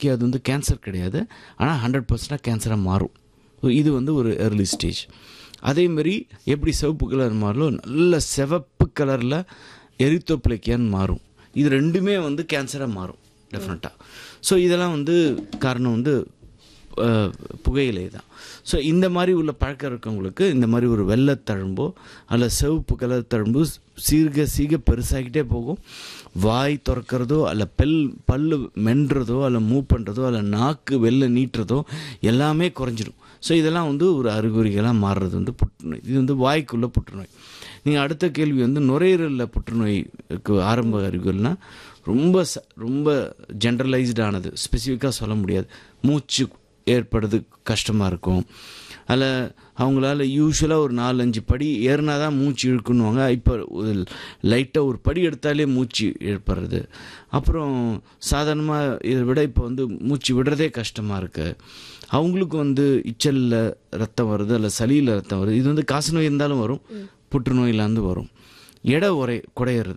okay அது வந்து cancer கிடையாது ஆனால் ஹண்ட்ரட் பர்சன்டாக கேன்சராக மாறும் ஸோ இது வந்து ஒரு ஏர்லி ஸ்டேஜ் அதேமாரி எப்படி சிவப்பு கலர் மாறலோ நல்ல சிவப்பு கலரில் எரித்தோப்பிளைக்கியான்னு மாறும் இது ரெண்டுமே வந்து கேன்சராக மாறும் டெஃபினட்டாக ஸோ இதெல்லாம் வந்து காரணம் வந்து அஹ், புகையிலை தான் ஸோ இந்த மாதிரி உள்ள பழக்கம் இருக்கவங்களுக்கு இந்த மாதிரி ஒரு வெள்ளை தழும்போ அல்ல சிவப்பு கலர் தழும்பு சீர்க சீக பெருசாகிட்டே போகும் வாய் திறக்கிறதோ அல்ல பெல் பல்லு மென்றதோ அல்ல மூவ் பண்ணுறதோ அல்ல நாக்கு வெளில நீட்டுறதோ எல்லாமே குறைஞ்சிரும் ஸோ இதெல்லாம் வந்து ஒரு அறிகுறிகளாக மாறுறது வந்து புற்றுநோய் இது வந்து வாய்க்குள்ள புற்றுநோய் நீங்கள் அடுத்த கேள்வி வந்து நுரையீரலில் புற்றுநோய்க்கு ஆரம்ப அறிகுறினா ரொம்ப ச ரொம்ப ஜென்ரலைஸ்டானது ஸ்பெசிஃபிக்காக சொல்ல முடியாது மூச்சு ஏற்படுறது கஷ்டமாக இருக்கும் அதில் அவங்களால யூஸ்வலாக ஒரு நாலஞ்சு படி ஏறினா தான் மூச்சு இழுக்குன்னுவாங்க இப்போ லைட்டாக ஒரு படி எடுத்தாலே மூச்சு ஏற்படுறது அப்புறம் சாதாரணமாக இதை விட இப்போ வந்து மூச்சு விடுறதே கஷ்டமாக இருக்குது அவங்களுக்கு வந்து இச்சலில் ரத்தம் வருது அல்ல சளியில் ரத்தம் வருது இது வந்து காசநோய் இருந்தாலும் வரும் புற்றுநோயிலேருந்து வரும் எடை உரை குறையிறது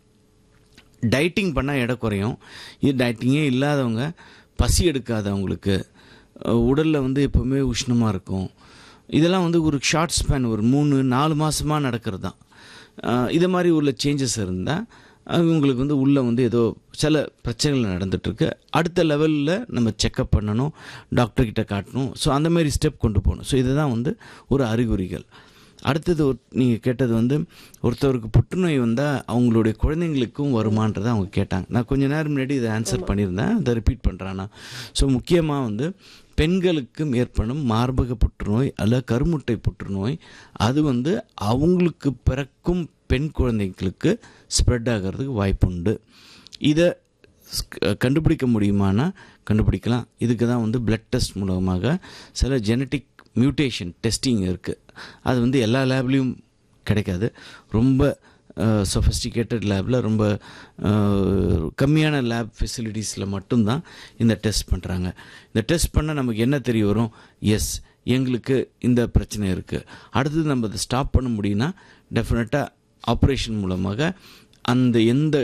டைட்டிங் பண்ணால் எடை குறையும் இது டைட்டிங்கே இல்லாதவங்க பசி எடுக்காதவங்களுக்கு உடலில் வந்து எப்போவுமே உஷ்ணமாக இருக்கும் இதெல்லாம் வந்து ஒரு ஷார்ட் ஸ்பேன் ஒரு மூணு நாலு மாதமாக நடக்கிறது தான் அஹ் இது மாதிரி உள்ள சேஞ்சஸ் இருந்தால் இவங்களுக்கு வந்து உள்ளே வந்து ஏதோ சில பிரச்சனைகள் நடந்துகிட்ருக்கு அடுத்த லெவலில் நம்ம செக்கப் பண்ணணும் டாக்டர்கிட்ட காட்டணும் ஸோ அந்த மாதிரி ஸ்டெப் கொண்டு போகணும் ஸோ இதுதான் வந்து ஒரு அறிகுறிகள் அடுத்தது நீங்கள் கேட்டது வந்து ஒருத்தவருக்கு புற்றுநோய் வந்தால் அவங்களுடைய குழந்தைங்களுக்கும் வருமானதை அவங்க கேட்டாங்க நான் கொஞ்ச நேரம் முன்னாடி இதை ஆன்சர் பண்ணியிருந்தேன் அதை ரிப்பீட் பண்ணுறானா ஸோ முக்கியமாக வந்து பெண்களுக்கும் ஏற்படும் மார்பக புற்றுநோய் அல்ல கருமுட்டை புற்றுநோய் அது வந்து அவங்களுக்கு பிறக்கும் பெண் குழந்தைகளுக்கு ஸ்ப்ரெட் ஆகிறதுக்கு வாய்ப்புண்டு இதை ஸ்க- கண்டுபிடிக்க முடியுமானா கண்டுபிடிக்கலாம் இதுக்கு தான் வந்து பிளட் டெஸ்ட் மூலமாக சில ஜெனட்டிக் மியூட்டேஷன் டெஸ்டிங் இருக்குது அது வந்து எல்லா லேப்லேயும் கிடைக்காது ரொம்ப சொஃபஸ்டிகேட்டட் லேபில் ரொம்ப அஹ், கம்மியான லேப் ஃபெசிலிட்டிஸில் மட்டும்தான் இந்த டெஸ்ட் பண்ணுறாங்க இந்த டெஸ்ட் பண்ண நமக்கு என்ன தெரிய வரும் எஸ் எங்களுக்கு இந்த பிரச்சனை இருக்குது அடுத்தது நம்ம அதை ஸ்டாப் பண்ண முடியும்னா டெஃபினட்டாக ஆப்ரேஷன் மூலமாக அந்த எந்த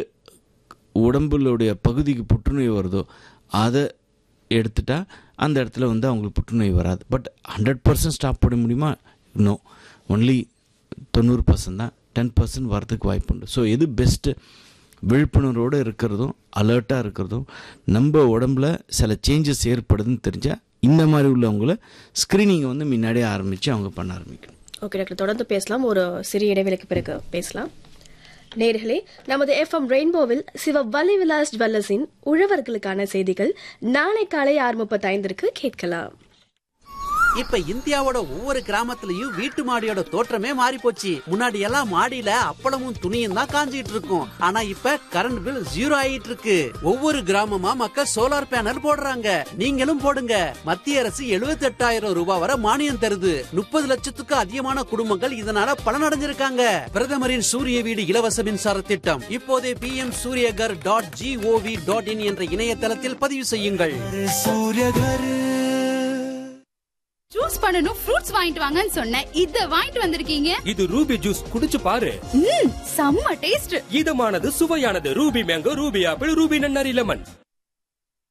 உடம்புடைய பகுதிக்கு புற்றுநோய் வருதோ அதை எடுத்துட்டா அந்த இடத்துல வந்து அவங்களுக்கு புற்றுநோய் வராது பட் ஹண்ட்ரட் பர்சன்ட் ஸ்டாப் பண்ண முடியுமா நோ ஒன்லி தொண்ணூறு பர்சன்ட் தான் டென் பர்சன்ட் வரதுக்கு வாய்ப்பு உண்டு ஸோ எது பெஸ்ட்டு விழிப்புணர்வோடு இருக்கிறதும் அலர்ட்டாக இருக்கிறதும் நம்ம உடம்புல சில சேஞ்சஸ் ஏற்படுதுன்னு தெரிஞ்சால் இந்த மாதிரி உள்ளவங்கள ஸ்க்ரீனிங்கை வந்து முன்னாடியே ஆரம்பித்து அவங்க பண்ண ஆரம்பிக்கணும் ஓகே டாக்டர் தொடர்ந்து பேசலாம் ஒரு சிறிய இடைவேளைக்கு பிறகு பேசலாம் நேர்களே நமது எஃப்எம் ரெயின்போவில் சிவ வலி விலாஸ் ஜுவல்லர்ஸின் உழவர்களுக்கான செய்திகள் நாளை காலை ஆறு முப்பத்தைந்திற்கு கேட்கலாம் இப்ப இந்தியாவோட ஒவ்வொரு கிராமத்துலயும் வீட்டு மாடியோட தோற்றமே மாறி போச்சு முன்னாடி எல்லாம் மாடியில அப்பளமும் துணியும் தான் காஞ்சிட்டு இருக்கும் ஆனா இப்ப கரண்ட் பில் ஜீரோ ஆயிட்டு இருக்கு ஒவ்வொரு கிராமமா மக்கள் சோலார் பேனல் போடுறாங்க நீங்களும் போடுங்க மத்திய அரசு 78000 ரூபாய் வரை மானியம் தருது முப்பது லட்சத்துக்கு அதிகமான குடும்பங்கள் இதனால பலனடைஞ்சிருக்காங்க பிரதமரின் சூரிய வீடு இலவச மின்சார திட்டம் இப்போதே P M Suryaghar dot gov dot in என்ற இணையதளத்தில் பதிவு செய்யுங்கள் ஜூஸ் பண்ணனும் ஃப்ரூட்ஸ் வாங்கிட்டு வாங்கன்னு சொன்னேன் இத வாங்கிட்டு வந்திருக்கீங்க இது ரூபி ஜூஸ் குடிச்சு பாரு ம் செம்ம டேஸ்ட் இதமானது சுவையானது Ruby mango Ruby apple Ruby நன்னாரி லெமன்